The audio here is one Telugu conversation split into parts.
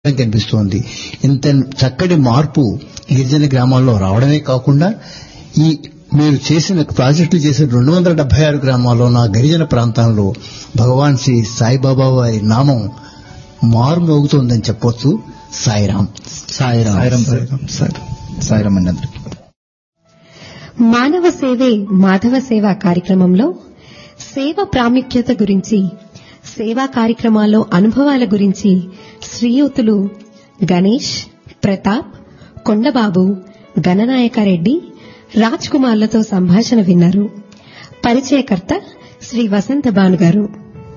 కనిపిస్తోంది ఇంత చక్కటి మార్పు గిరిజన గ్రామాల్లో రావడమే కాకుండా ఈ మీరు చేసిన ప్రాజెక్టులు చేసిన రెండు వందల డెబ్బై ఆరు గ్రామాల్లో నా గిరిజన ప్రాంతాల్లో భగవాన్ శ్రీ సాయిబాబా వారి నామం మారుమోగుతోందని చెప్పొచ్చు సాయిరాం సాయిరాం సాయిరాం సార్ సాయిరాం అండి అందరికి మానవ సేవే మాధవ సేవ కార్యక్రమంలో సేవ ప్రాముఖ్యత గురించి సేవా కార్యక్రమాల్లో అనుభవాల గురించి శ్రీయుతులు గణేష్ ప్రతాప్ కొండబాబు గణనాయకరెడ్డి రాజ్ కుమార్లతో సంభాషణ విన్నారు పరిచయకర్త శ్రీ వసంత భాను గారు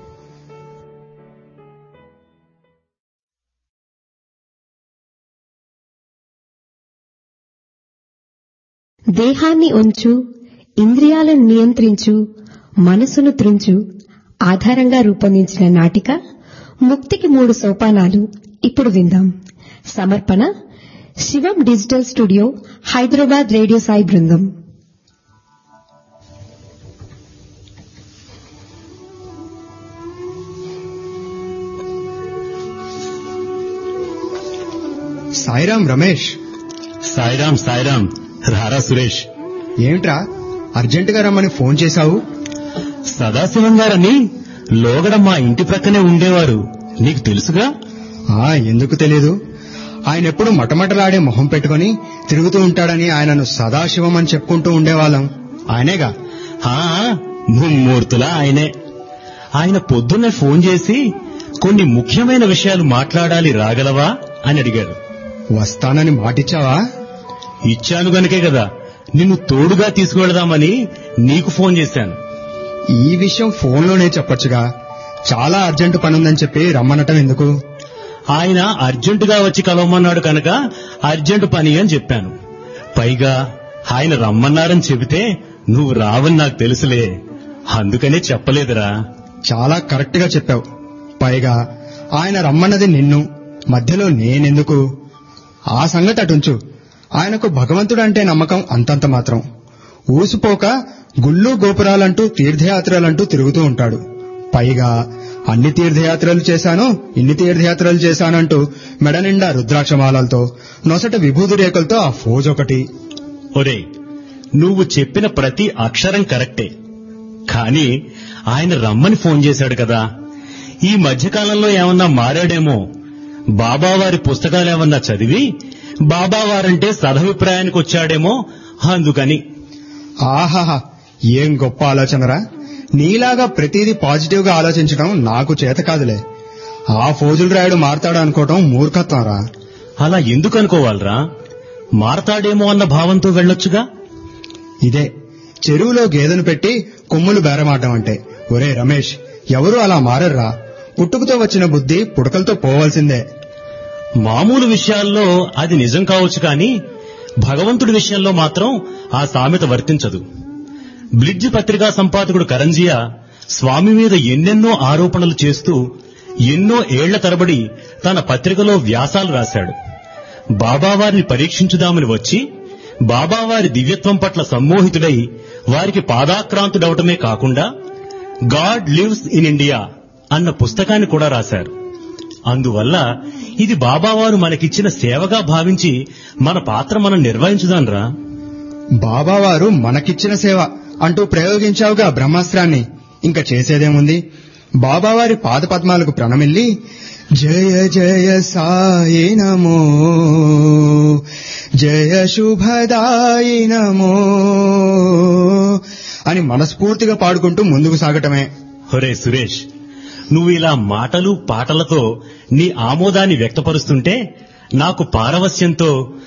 దేహాన్ని ఉంచు ఇంద్రియాలను నియంత్రించు మనసును త్రుంచు ఆధారంగా రూపొందించిన నాటిక ముక్తికి మూడు సోపానాలు ఇప్పుడు విందాం సమర్పణ Shivam digital studio Hyderabad radio Sai బృందం సాయిరాం రమేష్ సాయిరాం సాయిరాం రారా సురేష్ ఏమిట్రా అర్జెంటుగా రమ్మని ఫోన్ చేశావు సదాశివం గారని లోగడ మా ఇంటి ప్రక్కనే ఉండేవారు నీకు తెలుసుగా ఆ ఎందుకు తెలీదు ఆయన ఎప్పుడు మటమటలాడే మొహం పెట్టుకుని తిరుగుతూ ఉంటాడని ఆయనను సదాశివం అని చెప్పుకుంటూ ఉండేవాళ్ళం ఆయనేగా ఆ ముమ్మూర్తులా ఆయనే ఆయన పొద్దున్నే ఫోన్ చేసి కొన్ని ముఖ్యమైన విషయాలు మాట్లాడాలి రాగలవా అని అడిగారు వస్తానని మాటిచ్చావా ఇచ్చాను గనుకే కదా నిన్ను తోడుగా తీసుకువెళదామని నీకు ఫోన్ చేశాను ఈ విషయం ఫోన్లోనే చెప్పొచ్చుగా చాలా అర్జెంటు పనుందని చెప్పి రమ్మనటం ఎందుకు ఆయన అర్జెంటుగా వచ్చి కలవమన్నాడు కనుక అర్జెంటు పని అని చెప్పాను పైగా ఆయన రమ్మన్నారని చెబితే నువ్వు రావని నాకు తెలుసులే అందుకనే చెప్పలేదురా చాలా కరెక్ట్ గా చెప్పావు పైగా ఆయన రమ్మన్నది నిన్ను మధ్యలో నేనెందుకు ఆ సంగతి అటుంచు ఆయనకు భగవంతుడంటే నమ్మకం అంతంత మాత్రం ఊసిపోక గుళ్ళు గోపురాలంటూ తీర్థయాత్రలంటూ తిరుగుతూ ఉంటాడు పైగా అన్ని తీర్థయాత్రలు చేశాను ఇన్ని తీర్థయాత్రలు చేశానంటూ మెడ నిండా రుద్రాక్షమాలతో నొసట విభూతి రేకులతో ఆ ఫోజ్ ఒకటి ఒరే నువ్వు చెప్పిన ప్రతి అక్షరం కరెక్టే కానీ ఆయన రమ్మని ఫోన్ చేశాడు కదా ఈ మధ్యకాలంలో ఏమన్నా మారాడేమో బాబావారి పుస్తకాలేమన్నా చదివి బాబావారంటే సదభిప్రాయానికి వచ్చాడేమో అందుకని ఆహాహా ఏం గొప్ప ఆలోచనరా నీలాగా ప్రతిదీ పాజిటివ్ గా ఆలోచించడం నాకు చేత కాదులే ఆ ఫోజులు రాయుడు మారతాడు అనుకోవటం మూర్ఖత్వం రా అలా ఎందుకు అనుకోవాలరా మారతాడేమో అన్న భావంతో వెళ్ళొచ్చుగా ఇదే చెరువులో గేదెను పెట్టి కొమ్ములు బేరమాడడం అంటే ఒరే రమేష్ ఎవరు అలా మారర్రా పుట్టుకతో వచ్చిన బుద్ధి పుడకలతో పోవాల్సిందే మామూలు విషయాల్లో అది నిజం కావచ్చు కానీ భగవంతుడి విషయంలో మాత్రం ఆ సామెత వర్తించదు బ్లిడ్జ్ పత్రికా సంపాదకుడు కరంజియా స్వామి మీద ఎన్నెన్నో ఆరోపణలు చేస్తూ ఎన్నో ఏళ్ల తరబడి తన పత్రికలో వ్యాసాలు రాశాడు బాబావారిని పరీక్షించుదామని వచ్చి బాబావారి దివ్యత్వం పట్ల సమ్మోహితుడై వారికి పాదాక్రాంతుడవటమే కాకుండా గాడ్ లివ్స్ ఇన్ ఇండియా అన్న పుస్తకాన్ని కూడా రాశారు అందువల్ల ఇది బాబావారు మనకిచ్చిన సేవగా భావించి మన పాత్ర మనం నిర్వహించుదాన్రా బాబావారు మనకిచ్చిన సేవ అంటూ ప్రయోగించావుగా బ్రహ్మాస్త్రాన్ని ఇంకా చేసేదేముంది బాబావారి పాదపద్మాలకు ప్రణమిల్లి జయ జయ సాయి నమో జయ శుభదాయి నమో అని మనస్ఫూర్తిగా పాడుకుంటూ ముందుకు సాగటమే హొరే సురేష్ నువ్వు ఇలా మాటలు పాటలతో నీ ఆమోదాన్ని వ్యక్తపరుస్తుంటే నాకు పారవస్యంతో